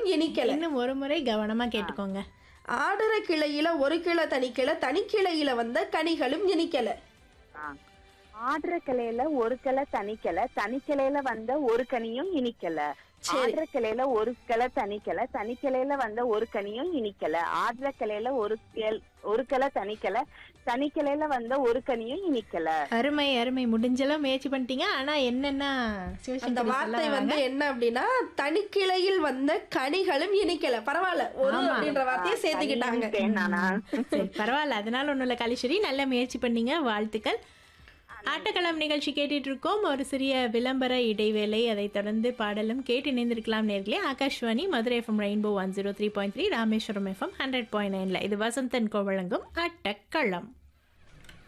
இனிக்கல இன்னும் ஒரு முறை கவனமா கேட்டுக்கோங்க ஆடுற கிளையில ஒரு கிளை தனிக்கிளை தனிக்கிளையில வந்த கனிகளும் இனிக்கல ஆ. ஆடுற கிளையில ஒரு கிளை தனிக்கிளை தனிக்கிளையில வந்த ஒரு கனியும் இனிக்கல சரி. ஆடுற கிளையில ஒரு கிளை தனிக்கிளை தனிக்கிளையில வந்த ஒரு கனியும் இனிக்கல ஆடுற கிளையில ஒரு கிளை- ஒரு கிளை தனிக்கிளை தனிக்கிளையில வந்த ஒரு கனியும் இனிக்கல அருமை அருமை முடிஞ்சளவு முயற்சி பண்ணிட்டீங்க ஆனா என்னன்னா அந்த சிவசங்கரி வார்த்தை சொல்ல வந்து என்ன அப்படின்னா தனிக்கிளையில் வந்த கனிகளும் இனிக்கல பரவாயில்ல ஒரு ஆமா. அப்படின்ற வார்த்தையை சேர்த்துக்கிட்டாங்க கனியும் தேனானா சரி பரவாயில்ல அதனால ஒன்றும் இல்லை கலிஸ்வரி நல்ல முயற்சி பண்ணீங்க வாழ்த்துக்கள் ஆட்டக்களம் நிகழ்ச்சி கேட்டுட்டு இருக்கோம் ஒரு சிறிய விளம்பர இடைவேளை அதைத் தொடர்ந்து பாடலும் கேட்டு இணைந்திருக்கலாம் நேர்களே Akashvani Madurai FM rainbow one zero three point three Rameswaram FM hundred point நைனில் இது வசந்தன் கோ வழங்கும் ஆட்டக்களம்